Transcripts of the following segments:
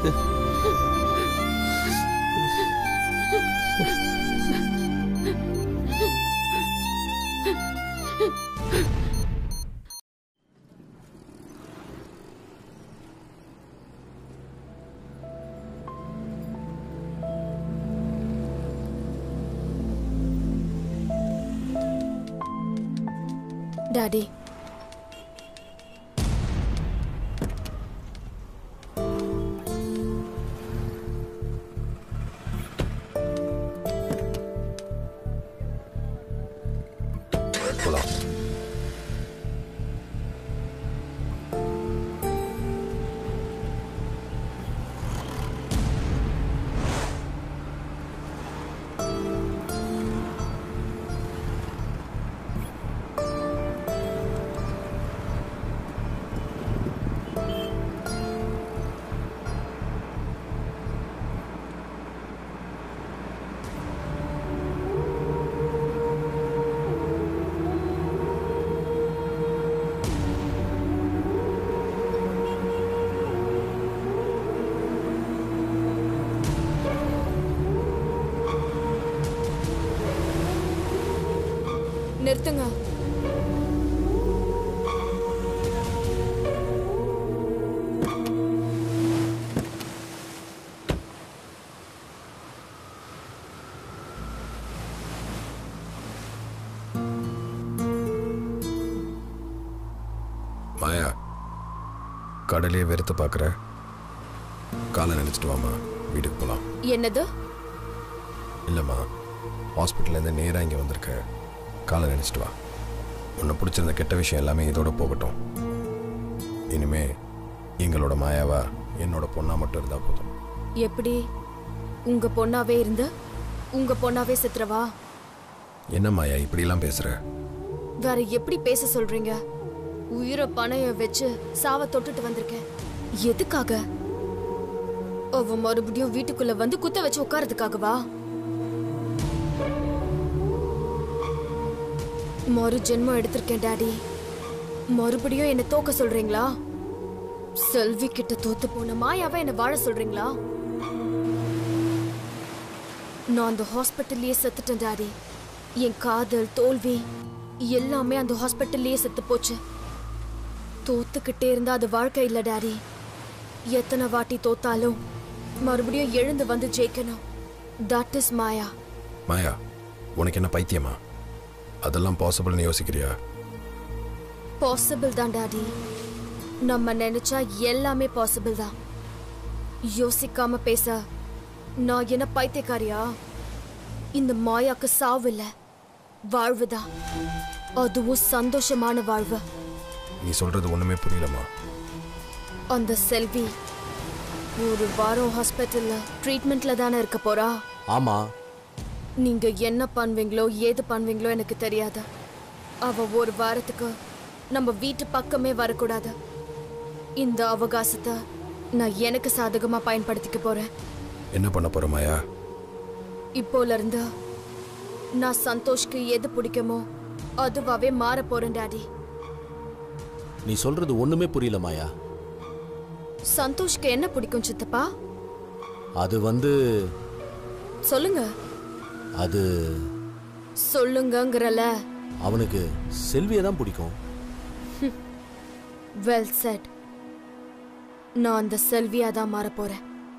Daddy போலாம் நிறுத்துங்க மாயா கடலையே வெறுத்து பார்க்குற காலை நினச்சிட்டு வாமா வீட்டுக்கு போகலாம் என்னது இல்லைம்மா ஹாஸ்பிட்டல்லேருந்து நேராக இங்கே வந்திருக்க காலை நினச்சிட்டு வா உன்னை பிடிச்சிருந்த கெட்ட விஷயம் எல்லாமே இதோட போகட்டும் இனிமே எங்களோட மாயாவா என்னோட பொண்ணா மட்டும் இருந்தால் போதும் எப்படி உங்க பொண்ணாவே இருந்து உங்க பொண்ணாவே செத்துறவா என்ன மாயா இப்படிலாம் பேசுகிற வேற எப்படி பேச சொல்றீங்க உயிரை பணைய வச்சு சாவ தொட்டுட்டு வந்திருக்கேன் எதுக்காக அவ மறுபடியும் வீட்டுக்குள்ள வந்து குத்த வச்சு உட்காரதுக்காகவா மறு ஜென்மம் எடுத்திருக்கேன் டாடி மறுபடியும் என்ன தோக்க சொல்றீங்களா செல்வி கிட்ட தோத்து போன மாயாவை என்ன வாழ சொல்றீங்களா நான் அந்த ஹாஸ்பிட்டல்லயே செத்துட்டேன் டாடி என் காதல் தோல்வி எல்லாமே அந்த ஹாஸ்பிட்டல்லயே செத்து போச்சு தோத்துக்கிட்டே இருந்தா அது வாழ்க்கை இல்ல டாடி எத்தனை வாட்டி தோத்தாலும் மறுபடியும் எழுந்து வந்து ஜெயிக்கணும் தட் இஸ் மாயா மாயா உனக்கு என்ன பைத்தியமா அதெல்லாம் பாசிபிள்னு யோசிக்கிறியா பாசிபிள் தான் டாடி நம்ம நினைச்சா எல்லாமே பாசிபிள் தான் யோசிக்காம பேச நான் என்ன பைத்தியக்காரியா இந்த மாயாக்கு சாவு இல்ல வாழ்வுதான் அதுவும் சந்தோஷமான வாழ்வு நீ சொல்கிறது ஒன்றுமே புரியலம்மா அந்த செல்வி ஒரு வாரம் ஹாஸ்பிட்டல்ல ட்ரீட்மெண்ட்ல தானே இருக்க போறா ஆமா நீங்க என்ன பண்ணுவீங்களோ ஏது பண்ணுவீங்களோ எனக்கு தெரியாது அவ ஒரு வாரத்துக்கு நம்ம வீட்டு பக்கமே வரக்கூடாது இந்த அவகாசத்தை நான் எனக்கு சாதகமா பயன்படுத்திக்க போறேன் என்ன பண்ண போகிற மாயா இப்போல இருந்து நான் சந்தோஷ்க்கு எது பிடிக்குமோ அதுவாவே மாற போறேன் டாடி நீ சொல்றது ஒண்ணுமே புரியல மாயா சந்தோஷ்க்கு என்ன பிடிக்கும் சித்தப்பா அது வந்து சொல்லுங்க அது சொல்லுங்கங்கிறல அவனுக்கு செல்வியை தான் பிடிக்கும் வெல் செட் நான் அந்த செல்வியா தான் மாற போறேன்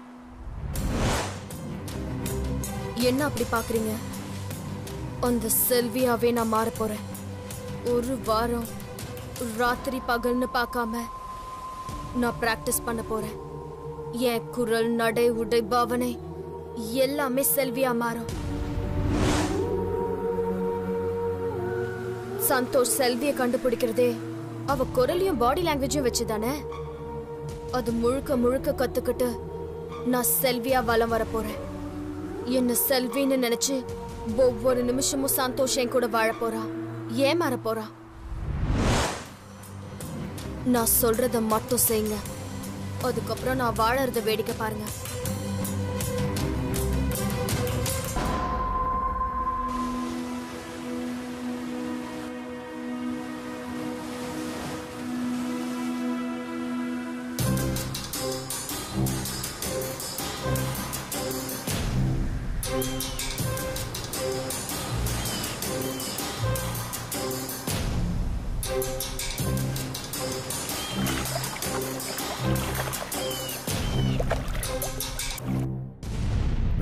என்ன அப்படி பாக்குறீங்க அந்த செல்வியாவே நான் மாற போறேன் ஒரு வாரம் ராத்திரி பகல்னு பார்க்காம நான் பிராக்டிஸ் பண்ண போறேன் என் குரல் நடை உடை பாவனை எல்லாமே செல்வியா மாறும் சந்தோஷ் செல்வியை கண்டுபிடிக்கிறதே அவ குரலையும் பாடி லாங்குவேஜும் வச்சுதானே அது முழுக்க முழுக்க கத்துக்கிட்டு நான் செல்வியா வலம் வர போறேன் என்ன செல்வின்னு நினைச்சு ஒவ்வொரு நிமிஷமும் சந்தோஷ் என் கூட வாழ போறா ஏமாற போறா நான் சொல்றத மட்டும் செய்யுங்க அதுக்கப்புறம் நான் வாழறத வேடிக்கை பாருங்க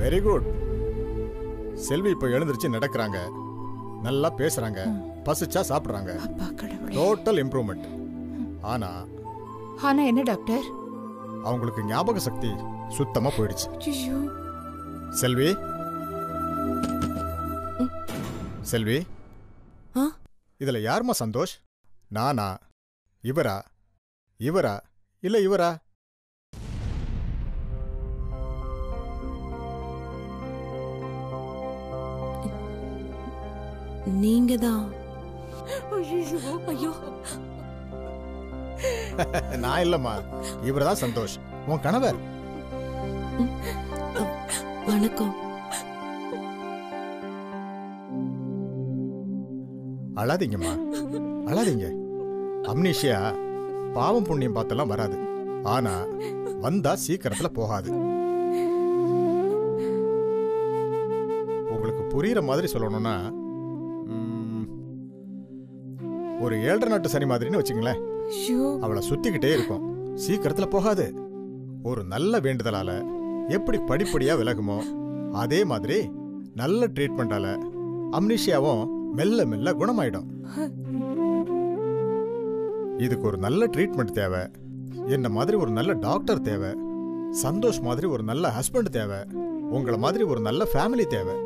வெரி குட் செல்வி இப்போ எழுந்திருச்சு நடக்கிறாங்க நல்லா பேசுறாங்க பசிச்சா சாப்பிடுறாங்க அப்பா கடவுளே டோட்டல் இம்ப்ரூவ்மெண்ட் ஆனா ஆனா என்ன டாக்டர் அவங்களுக்கு ஞாபக சக்தி சுத்தமா போயிடுச்சு ஐயோ செல்வி செல்வி ஆ? இதுல யாரும்மா சந்தோஷ் நானா இவரா இவரா இல்ல இவரா நீங்க தான் ஐயோ நான் இல்லம்மா இவர்தான் சந்தோஷ் உன் கணவர் வணக்கம் அழாதீங்கம்மா அழாதீங்க அம்னீஷியா பாவம் புண்ணியம் பார்த்தெல்லாம் வராது ஆனா வந்தா சீக்கிரத்துல போகாது உங்களுக்கு புரியுற மாதிரி சொல்லணும்னா ம், ஒரு ஏழரை நாட்டு சனி மாதிரின்னு வச்சுங்களேன் ஐயோ அவளை சுத்திக்கிட்டே இருக்கும் சீக்கிரத்துல போகாது ஒரு நல்ல வேண்டுதலால எப்படி படிப்படியா விலகுமோ அதே மாதிரி நல்ல ட்ரீட்மெண்டால அம்னிஷியாவும் மெல்ல மெல்ல குணமாயிடும் இதுக்கு ஒரு நல்ல ட்ரீட்மெண்ட் தேவை என்ன மாதிரி ஒரு நல்ல டாக்டர் தேவை சந்தோஷ் மாதிரி ஒரு நல்ல ஹஸ்பண்ட் தேவை உங்களை மாதிரி ஒரு நல்ல ஃபேமிலி தேவை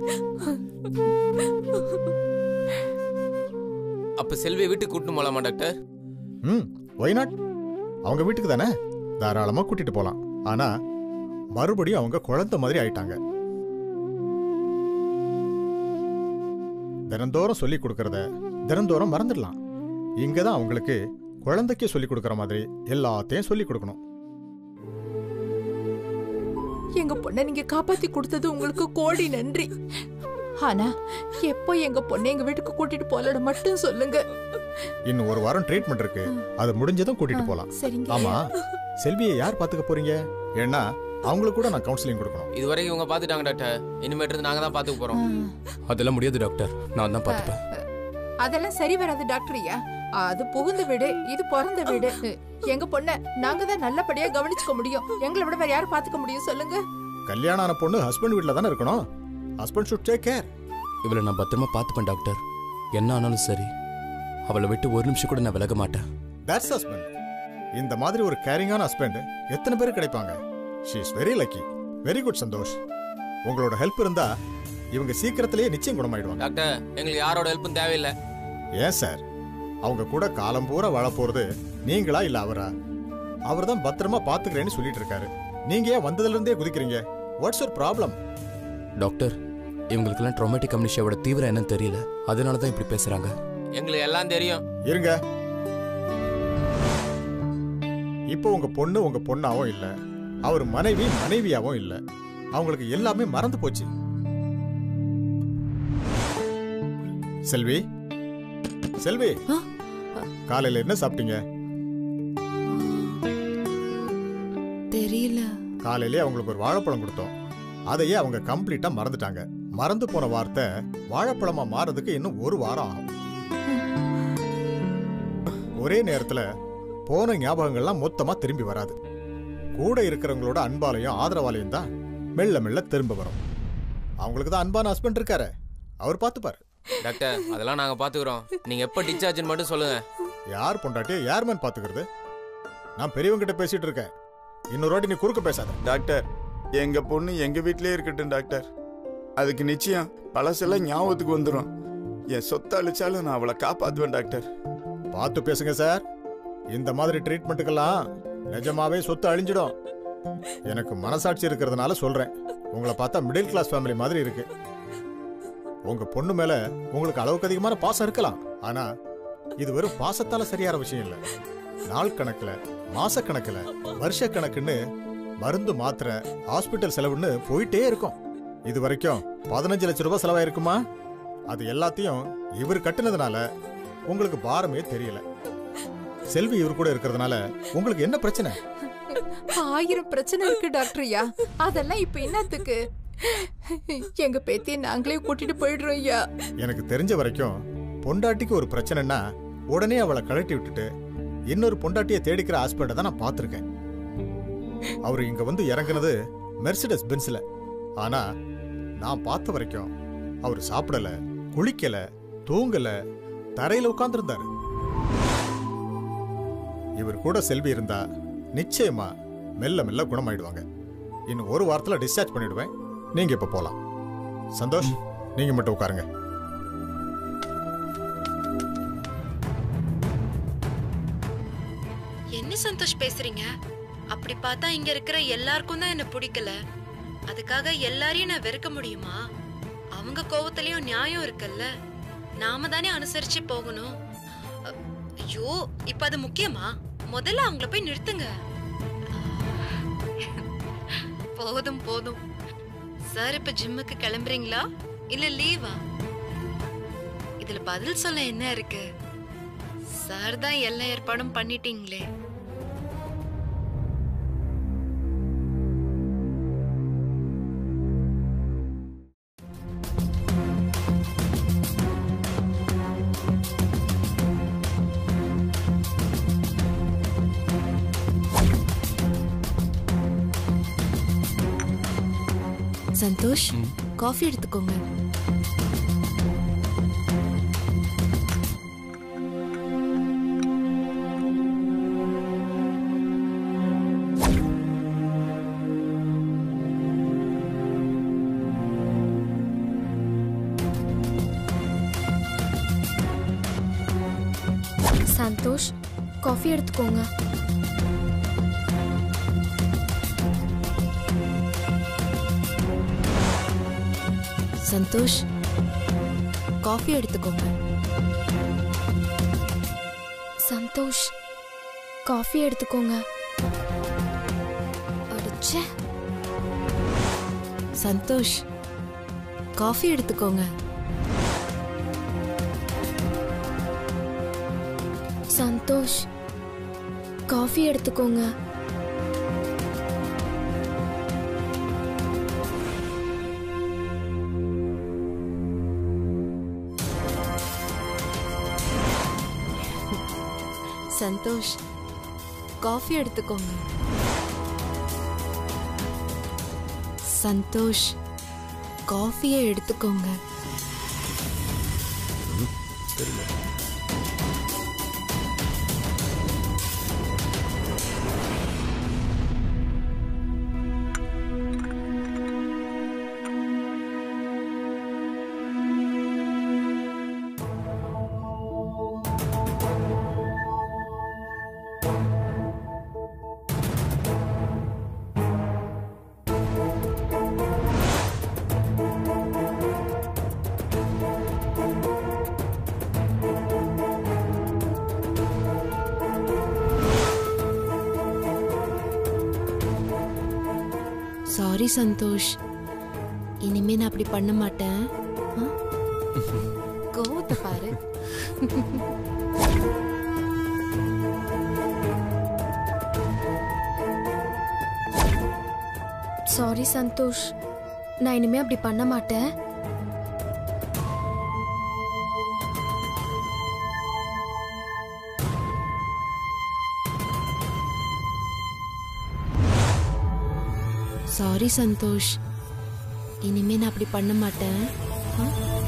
அப்ப செல்வியை வீட்டுக்கு கூட்டிட்டு போலாமா டாக்டர் ம் ஒய் நாட் அவங்க வீட்டுக்கு தானே தாராளமா கூட்டிட்டு போலாம் ஆனா மறுபடியும் அவங்க குழந்தை மாதிரி ஆயிட்டாங்க தினந்தோறும் சொல்லி கொடுக்கறத தினந்தோறும் மறந்துடலாம் இங்க தான் அவங்களுக்கு குழந்தைக்கு சொல்லி கொடுக்கற மாதிரி எல்லாத்தையும் சொல்லி கொடுக்கணும் எங்க பொண்ணை நீங்க காப்பாத்தி கொடுத்தது உங்களுக்கு கோடி நன்றி ஆனா எப்போ எங்க பொண்ணை எங்க வீட்டுக்கு கூட்டிட்டு போலன்னு மட்டும் சொல்லுங்க இன்னும் ஒரு வாரம் ட்ரீட்மெண்ட் இருக்கு அது முடிஞ்சதும் கூட்டிட்டு போலாம் சரிங்க ஆமா செல்வியை யார் பாத்துக்க போறீங்க ஏன்னா அவங்களுக்கு கூட நான் கவுன்சிலிங் கொடுக்கணும் இது வரைக்கும் இவங்க பாத்துட்டாங்க டாக்டர் இனிமேட்டு இருந்து நாங்க தான் பாத்துக்க போறோம் அதெல்லாம் முடியாது டாக்டர் நான் தான் பார்த்துப்பேன் அதெல்லாம் சரி வராது டாக்டர் ஐயா அது புகுந்த வீடு இது பிறந்த வீடு எங்க பொண்ண நாங்க தான் நல்லபடியா கவனிச்சுக்க முடியும் எங்களை விட வேற யார் பாத்துக்க முடியும் சொல்லுங்க கல்யாணம் ஆன பொண்ணு ஹஸ்பண்ட் வீட்ல தானே இருக்கணும் ஹஸ்பண்ட் ஷுட் டேக் கேர் இவளை நான் பத்திரமா பார்த்துப்பேன் டாக்டர் என்ன ஆனாலும் சரி அவளை விட்டு ஒரு நிமிஷம் கூட நான் விலக மாட்டேன் தட்ஸ் ஹஸ்பண்ட் இந்த மாதிரி ஒரு கேரிங்கான ஹஸ்பண்ட் எத்தனை பேர் கிடைப்பாங்க she is very lucky very good Santhosh உங்களோட ஹெல்ப் இருந்தா இவங்க சீக்கிரத்திலேயே நிச்சயம் குணமாயிடுவாங்க டாக்டர் எங்களுக்கு யாரோட ஹெல்ப்பும் தேவையில்லை ஏன் சார் அவங்க கூட காலம் பூரா வாழ போறது நீங்களா இல்ல அவரா அவர் தான் பத்திரமா பாத்துக்கிறேன்னு சொல்லிட்டு இருக்காரு நீங்க ஏன் வந்ததுல இருந்தே குதிக்கிறீங்க வாட்ஸ் யுவர் ப்ராப்ளம் டாக்டர் இவங்களுக்கெல்லாம் ட்ரோமேட்டிக் அம்னிஷியாவோட தீவிரம் என்னன்னு தெரியல அதனால தான் இப்படி பேசுறாங்க எங்களுக்கு எல்லாம் தெரியும் இருங்க இப்போ உங்க பொண்ணு உங்க பொண்ணாவும் இல்ல அவர் மனைவி மனைவியாவும் இல்ல அவங்களுக்கு எல்லாமே மறந்து போச்சு செல்வி செல்வி ஆ? காலையில என்ன சாப்பிட்டீங்க தெரியல காலையிலே அவங்களுக்கு ஒரு வாழைப்பழம் கொடுத்தோம் அதையே அவங்க கம்ப்ளீட்டா மறந்துட்டாங்க மறந்து போன வார்த்தை வாழைப்பழமா மாறதுக்கு இன்னும் ஒரு வாரம் ஆகும் ஒரே நேரத்துல போன ஞாபகங்கள்லாம் மொத்தமா திரும்பி வராது கூட இருக்கிறவங்களோட அன்பாலையும் ஆதரவாலையும் தான் மெல்ல மெல்ல திரும்ப வரும் அவங்களுக்கு தான் அன்பான ஹஸ்பண்ட் இருக்காரு அவர் பார்த்துப்பாரு டாக்டர் அதெல்லாம் நாங்க பாத்துக்கிறோம் நீங்க எப்ப டிஸ்சார்ஜ் மட்டும் சொல்லுங்க யார் பொண்டாட்டியோ யார் மேன் பாத்துக்கிறது நான் பெரியவங்கிட்ட பேசிட்டு இருக்கேன் இன்னொரு வாட்டி நீ குறுக்க பேசாத டாக்டர் எங்க பொண்ணு எங்க வீட்லயே இருக்கட்டும் டாக்டர் அதுக்கு நிச்சயம் பழசெல்லாம் ஞாபகத்துக்கு வந்துடும் என் சொத்தை அழிச்சாலும் நான் அவளை காப்பாத்துவேன் டாக்டர் பார்த்து பேசுங்க சார் இந்த மாதிரி ட்ரீட்மெண்ட்டுக்கெல்லாம் நிஜமாவே சொத்து அழிஞ்சிடும் எனக்கு மனசாட்சி இருக்கிறதுனால சொல்றேன் உங்களை பார்த்தா மிடில் கிளாஸ் ஃபேமிலி மாதிரி இருக்கு உங்க பொண்ணு மேல உங்களுக்கு அளவுக்கு அதிகமான பாசம் இருக்கலாம் ஆனா இது வெறும் பாசத்தால சரியான விஷயம் இல்ல நாள் கணக்குல மாச கணக்குல வருஷ கணக்குன்னு மருந்து மாத்திரை ஹாஸ்பிட்டல் செலவுன்னு போயிட்டே இருக்கும் இது வரைக்கும் பதினஞ்சு லட்சம் ரூபாய் செலவாயிருக்குமா அது எல்லாத்தையும் இவர் கட்டுனதுனால உங்களுக்கு பாரமே தெரியல செல்வி இவர் கூட இருக்கிறதுனால உங்களுக்கு என்ன பிரச்சனை ஆயிரம் பிரச்சனை இருக்கு டாக்டர் ஐயா அதெல்லாம் இப்ப என்னத்துக்கு எங்க பேத்தியை நாங்களே கூட்டிட்டு போயிடுறோம் ஐயா எனக்கு தெரிஞ்ச வரைக்கும் பொண்டாட்டிக்கு ஒரு பிரச்சனைன்னா உடனே அவளை கழட்டி விட்டுட்டு இன்னொரு பொண்டாட்டியை தேடிக்கிற ஹாஸ்பிட்டலை தான் நான் பார்த்துருக்கேன் அவர் இங்க வந்து இறங்குனது மெர்சிடஸ் பென்ஸ்ல ஆனா நான் பார்த்த வரைக்கும் அவர் சாப்பிடல குளிக்கல தூங்கல தரையில உட்கார்ந்திருந்தாரு இவர் கூட செல்வி இருந்தா நிச்சயமா மெல்ல மெல்ல குணமாயிடுவாங்க இன்னும் ஒரு வாரத்துல டிஸ்சார்ஜ் பண்ணிடுவேன் நீங்க இப்ப போலாம் சந்தோஷ் நீங்க மட்டும் உட்காருங்க என்ன சந்தோஷ் பேசுறீங்க அப்படி பார்த்தா இங்க இருக்கிற எல்லாருக்கும் தான் என்ன பிடிக்கல அதுக்காக எல்லாரையும் நான் வெறுக்க முடியுமா அவங்க கோவத்திலயும் நியாயம் இருக்குல்ல நாம தானே அனுசரிச்சு போகணும் அ, ஐயோ இப்ப அது முக்கியமா முதல்ல அவங்கள போய் நிறுத்துங்க போதும் போதும் சார் இப்ப ஜிம்முக்கு கிளம்புறீங்களா இல்ல லீவா இதுல பதில் சொல்ல என்ன இருக்கு சார் தான் எல்லா ஏற்பாடும் பண்ணிட்டீங்களே சந்தோஷ் காஃபி எடுத்துக்கோங்க சந்தோஷ் காஃபி எடுத்துக்கோங்க சந்தோஷ் காஃபி எடுத்துக்கோங்க சந்தோஷ் காஃபி எடுத்துக்கோங்க அடிச்சே சந்தோஷ் காஃபி எடுத்துக்கோங்க சந்தோஷ் காஃபி எடுத்துக்கோங்க சந்தோஷ் காஃபி எடுத்துக்கோங்க சந்தோஷ் காஃபியை எடுத்துக்கோங்க சாரி சந்தோஷ் இனிமே நான் அப்படி பண்ண மாட்டேன் ஆ? கோவத்தை பாரு சாரி சந்தோஷ் நான் இனிமே அப்படி பண்ண மாட்டேன் சாரி சந்தோஷ் இனிமே நான் அப்படி பண்ண மாட்டேன் ஆ?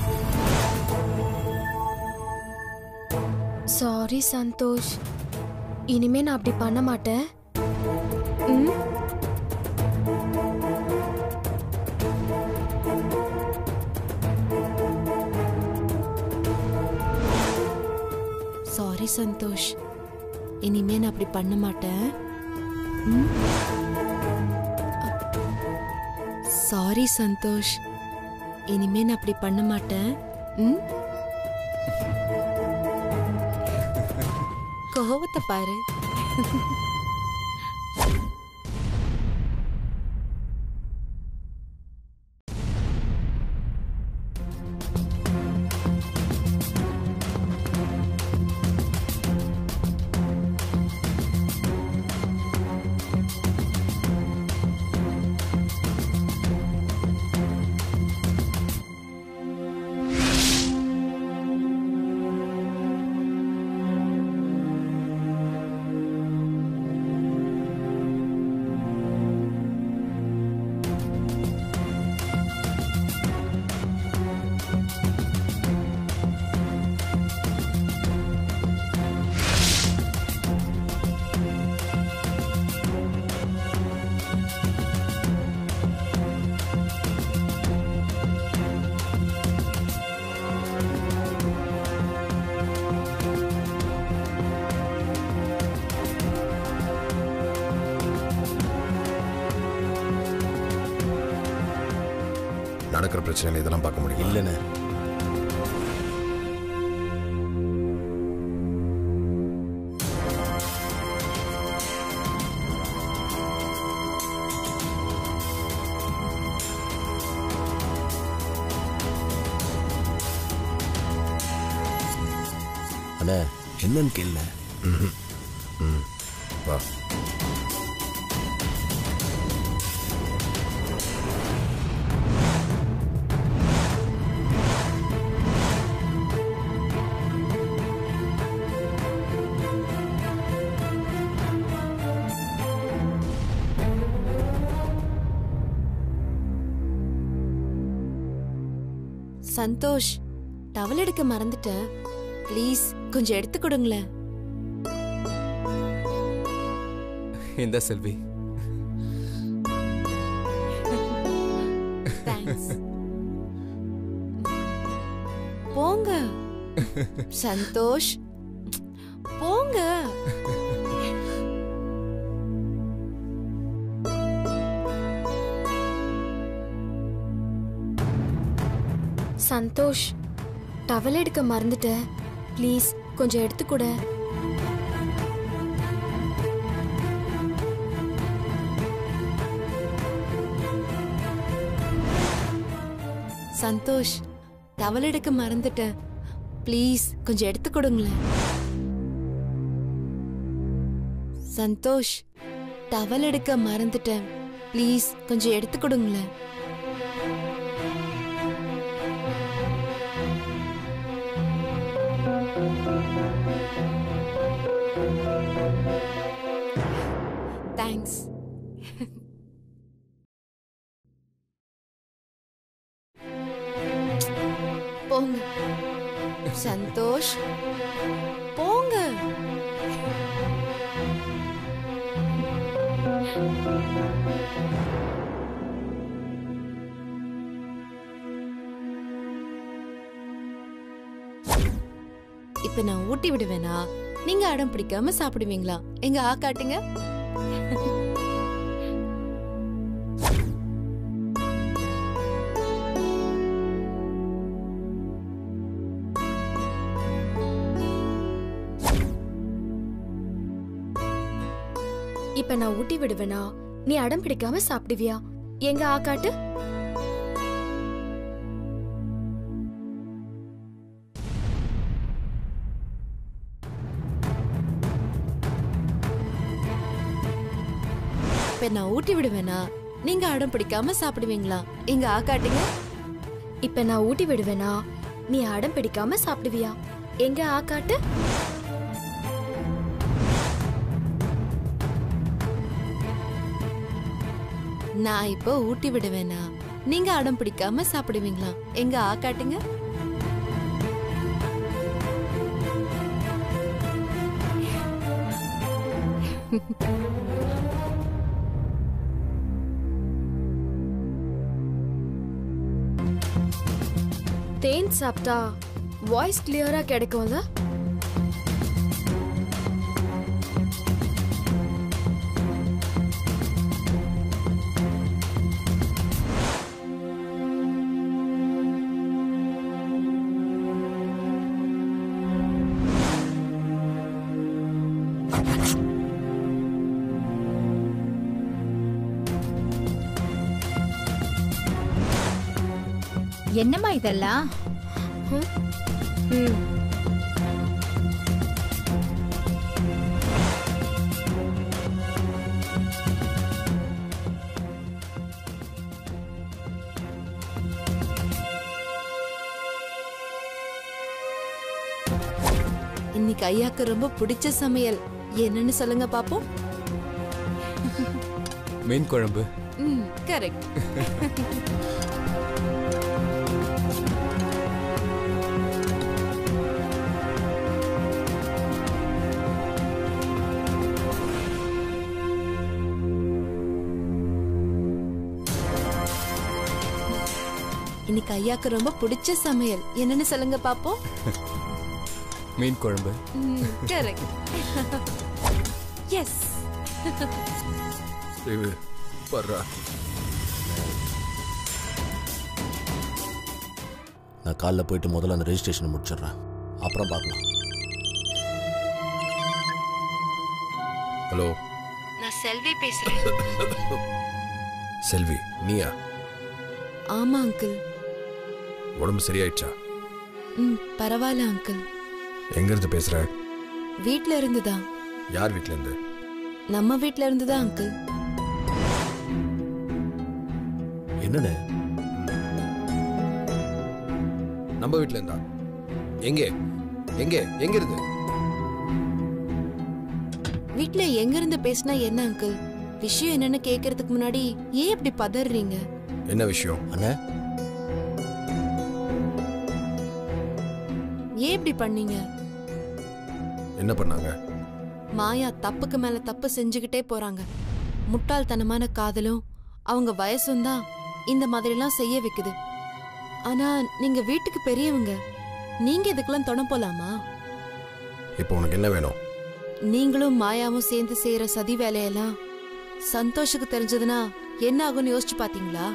சாரி சந்தோஷ் இனிமே நான் அப்படி பண்ண மாட்டேன் ம் சாரி சந்தோஷ் இனிமே நான் அப்படி பண்ண மாட்டேன் சாரி சந்தோஷ் இனிமே நான் அப்படி பண்ண மாட்டேன் ம்? கோவத்தை பாரு இருக்கிற பிரச்சனையில இதெல்லாம் பார்க்க முடியும் இல்லைண்ணே அண்ணே என்னன்னு கேள்ல வா சந்தோஷ் டவல் எடுக்க மறந்துட்டேன் ப்ளீஸ் கொஞ்சம் எடுத்து கொடுங்களேன் இந்த செல்வி தேங்க்ஸ் போங்க சந்தோஷ் போங்க சந்தோஷ் டவல் எடுக்க மறந்துட்டேன் ப்ளீஸ் கொஞ்சம் எடுத்து கொடு சந்தோஷ் டவல் எடுக்க மறந்துட்டேன் ப்ளீஸ் கொஞ்சம் எடுத்து கொடுங்களேன் சந்தோஷ் டவல் எடுக்க மறந்துட்டேன் ப்ளீஸ் கொஞ்சம் எடுத்து கொடுங்களேன் தேங்க்ஸ் போங்க சந்தோஷ் போங்க இப்ப நான் ஊட்டி விடுவேனா நீங்க அடம் பிடிக்காம சாப்பிடுவீங்களா எங்க ஆ காட்டுங்க இப்ப நான் ஊட்டி விடுவேனா நீ அடம் பிடிக்காம சாப்பிடுவியா எங்க ஆக்காட்டு இப்ப நான் ஊட்டி விடுவேனா நீங்க அடம் பிடிக்காம சாப்பிடுவீங்களா எங்க ஆ காட்டுங்க இப்ப நான் ஊட்டி விடுவேனா நீ அடம் பிடிக்காம சாப்பிடுவியா எங்க ஆக்காட்டு நான் இப்போ ஊட்டி விடுவேனா நீங்க அடம் பிடிக்காம சாப்பிடுவீங்களா எங்க ஆ காட்டுங்க தேன் சாப்பிட்டா வாய்ஸ் கிளியரா கிடைக்கும்ல என்னம்மா இதெல்லாம் ம் இன்னைக்கு ஐயாக்கு ரொம்ப பிடிச்ச சமையல் என்னன்னு சொல்லுங்க பாப்போம் மீன் குழம்பு ம் கரெக்ட் இன்னைக்கு ஐயாக்கு ரொம்ப பிடிச்ச சமையல் என்னன்னு சொல்லுங்க பாப்போம் மீன் குழம்பு கரெக்ட் எஸ் இது பர்றா நான் காலைல போயிட்டு முதல்ல அந்த ரெஜிஸ்ட்ரேஷனை முடிச்சிடுறேன் அப்புறம் பார்க்கலாம் ஹலோ நான் செல்வி பேசுறேன் செல்வி நீயா ஆமா அங்கிள் உடம்பு சரியாயிடுச்சா ம் பரவாயில்ல அங்கிள் எங்க இருந்து பேசுற வீட்ல இருந்துதான் யார் வீட்ல இருந்து நம்ம வீட்ல இருந்துதான் அங்கிள் என்னண்ணே நம்ம வீட்ல இருந்தா எங்கே எங்கே எங்க இருந்து வீட்ல எங்க இருந்து பேசினா என்ன அங்கிள் விஷயம் என்னன்னு கேக்குறதுக்கு முன்னாடி ஏன் இப்படி பதறீங்க என்ன விஷயம் அண்ணே ஏன் இப்படி பண்ணீங்க என்ன பண்ணாங்க மாயா தப்புக்கு மேல தப்பு செஞ்சுக்கிட்டே போறாங்க முட்டாள்தனமான காதலும் அவங்க வயசும் தான் இந்த மாதிரிலாம் செய்ய வைக்குது ஆனா நீங்க வீட்டுக்கு பெரியவங்க நீங்க இதுக்கெல்லாம் துணை போலாமா இப்போ உனக்கு என்ன வேணும் நீங்களும் மாயாவும் சேர்ந்து செய்யற சதி வேலையெல்லாம் சந்தோஷுக்கு தெரிஞ்சதுன்னா என்ன ஆகும்னு யோசிச்சு பாத்தீங்களா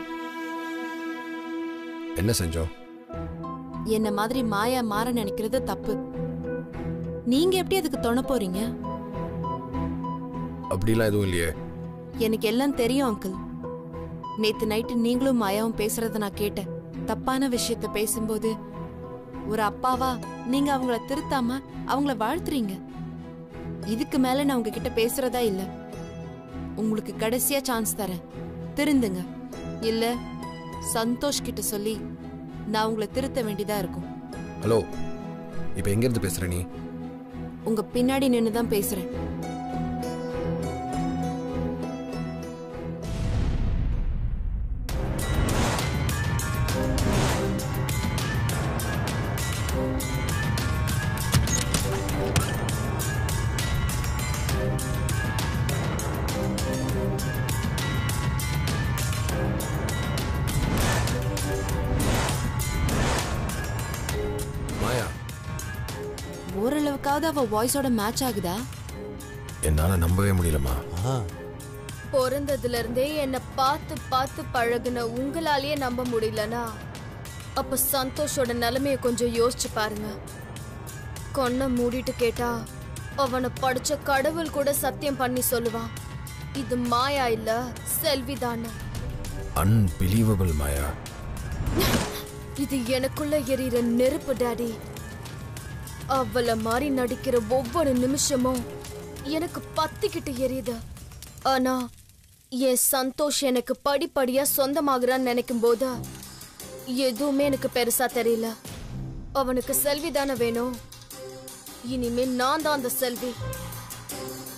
என்ன செஞ்சோம் என்ன மாதிரி மாயா மாற நினைக்கிறது தப்பு நீங்க எப்படி அதுக்கு துணை போறீங்க அப்படிலாம் எதுவும் இல்லையே எனக்கு எல்லாம் தெரியும் அங்கிள் நேத்து நைட்டு நீங்களும் மாயாவும் பேசுறத நான் கேட்டேன் தப்பான விஷயத்த பேசும்போது ஒரு அப்பாவா நீங்க அவங்கள திருத்தாம அவங்கள வாழ்த்துறீங்க இதுக்கு மேல நான் உங்ககிட்ட பேசுறதா இல்ல உங்களுக்கு கடைசியா சான்ஸ் தரேன் திருந்துங்க இல்ல சந்தோஷ் கிட்ட சொல்லி நான் உங்களை திருத்த வேண்டியதா இருக்கும் ஹலோ இப்போ எங்க இருந்து பேசுற நீ உங்க பின்னாடி நின்னு தான் பேசுறேன் மாயா ஓரளவுக்காவது அவ வாய்ஸோட மேட்ச் ஆகுதா என்னால நம்பவே முடியலம்மா ஆ பிறந்ததுல இருந்தே என்ன பார்த்து பார்த்து பழகுன உங்களாலேயே நம்ப முடியலனா அப்ப சந்தோஷோட நிலைமைய கொஞ்சம் யோசிச்சு பாருங்க கொன்ன மூடிட்டு கேட்டா அவனை படிச்ச கடவுள் கூட சத்தியம் பண்ணி சொல்லுவான் இது மாயா இல்ல செல்விதான்னு அன்பிலீவபிள் மாயா இது எனக்குள்ள எரியிற நெருப்பு டாடி அவள மாதிரி நடிக்கிற ஒவ்வொரு நிமிஷமும் எனக்கு பத்திக்கிட்டு எரியுது ஆனா என் சந்தோஷ் எனக்கு படிப்படியா சொந்தமாகறான்னு நினைக்கும் போது எதுவுமே எனக்கு பெருசா தெரியல அவனுக்கு செல்வி தானே வேணும் இனிமே நான் தான் அந்த செல்வி